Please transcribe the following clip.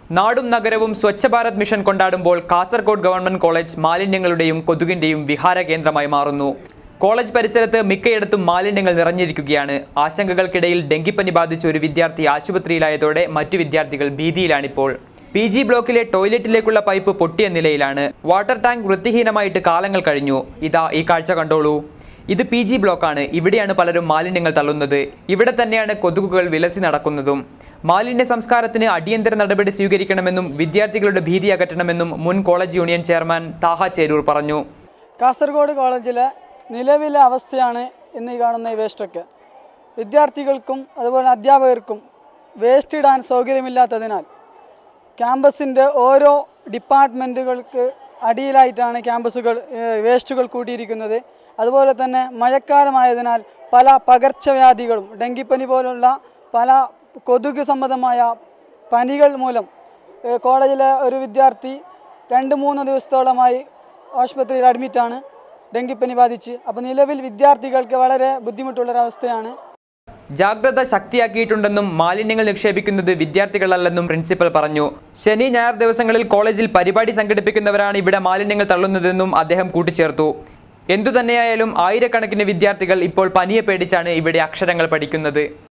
നാടും നഗരവും സ്വച്ഛ ഭാരത് മിഷൻ കൊണ്ടാടുമ്പോൾ കാസർഗോഡ് ഗവൺമെന്റ് കോളേജ് മാലിന്യങ്ങളുടെയും കൊതുകിന്റെയും വിഹാര കേന്ദ്രമായി മാറുന്നു കോളേജ് പരിസരത്ത് മിക്കയിടത്തും മാലിന്യങ്ങൾ നിറഞ്ഞിരിക്കുകയാണ് ആശങ്കകൾക്കിടയിൽ ഡെങ്കിപ്പനി ബാധിച്ച ഒരു വിദ്യാർത്ഥി ആശുപത്രിയിലായതോടെ മറ്റു വിദ്യാർത്ഥികൾ ഭീതിയിലാണിപ്പോൾ പി ജി ബ്ലോക്കിലെ ടോയ്ലറ്റിലേക്കുള്ള പൈപ്പ് പൊട്ടിയ നിലയിലാണ് വാട്ടർ ടാങ്ക് വൃത്തിഹീനമായിട്ട് കാലങ്ങൾ കഴിഞ്ഞു ഇതാ ഈ കാഴ്ച കണ്ടോളൂ ഇത് പി ജി ബ്ലോക്കാണ് ഇവിടെയാണ് പലരും മാലിന്യങ്ങൾ തള്ളുന്നത് ഇവിടെ തന്നെയാണ് കൊതുകുകൾ വിലസി നടക്കുന്നതും മാലിന്യ സംസ്കാരത്തിന് അടിയന്തര നടപടി സ്വീകരിക്കണമെന്നും വിദ്യാർത്ഥികളുടെ ഭീതി അകറ്റണമെന്നും മുൻ college union chairman Thaha Cheroor പറഞ്ഞു കാസർഗോഡ് കോളേജിലെ നിലവിലെ അവസ്ഥയാണ് ഇന്ന് ഈ കാണുന്ന ഈ വേസ്റ്റൊക്കെ വിദ്യാർത്ഥികൾക്കും അതുപോലെ അധ്യാപകർക്കും വേസ്റ്റ് ഇടാൻ സൗകര്യമില്ലാത്തതിനാൽ ക്യാമ്പസിൻ്റെ ഓരോ ഡിപ്പാർട്ട്മെൻറ്റുകൾക്ക് അടിയിലായിട്ടാണ് ക്യാമ്പസുകൾ ഏഹ്, വേസ്റ്റുകൾ കൂട്ടിയിരിക്കുന്നത് അതുപോലെ തന്നെ മഴക്കാലമായതിനാൽ പല പകർച്ചവ്യാധികളും ഡെങ്കിപ്പനി പോലുള്ള പല കൊതുക് സംബന്ധമായ പനികൾ മൂലം ഏഹ്, കോളേജിലെ ഒരു വിദ്യാർത്ഥി രണ്ട് മൂന്ന് ദിവസത്തോളമായി ആശുപത്രിയിൽ അഡ്മിറ്റാണ് ഡെങ്കിപ്പനി ബാധിച്ച് അപ്പോൾ നിലവിൽ വിദ്യാർത്ഥികൾക്ക് വളരെ ബുദ്ധിമുട്ടുള്ളൊരവസ്ഥയാണ് ജാഗ്രത ശക്തിയാക്കിയിട്ടുണ്ടെന്നും മാലിന്യങ്ങൾ നിക്ഷേപിക്കുന്നത് വിദ്യാർത്ഥികളല്ലെന്നും പ്രിൻസിപ്പൽ പറഞ്ഞു ശനി ഞായർ ദിവസങ്ങളിൽ കോളേജിൽ പരിപാടി സംഘടിപ്പിക്കുന്നവരാണ് ഇവിടെ മാലിന്യങ്ങൾ തള്ളുന്നതെന്നും അദ്ദേഹം കൂട്ടിച്ചേർത്തു എന്തുതന്നെയായാലും ആയിരക്കണക്കിന് വിദ്യാർത്ഥികൾ ഇപ്പോൾ പനിയെ പേടിച്ചാണ് ഇവിടെ അക്ഷരങ്ങൾ പഠിക്കുന്നത്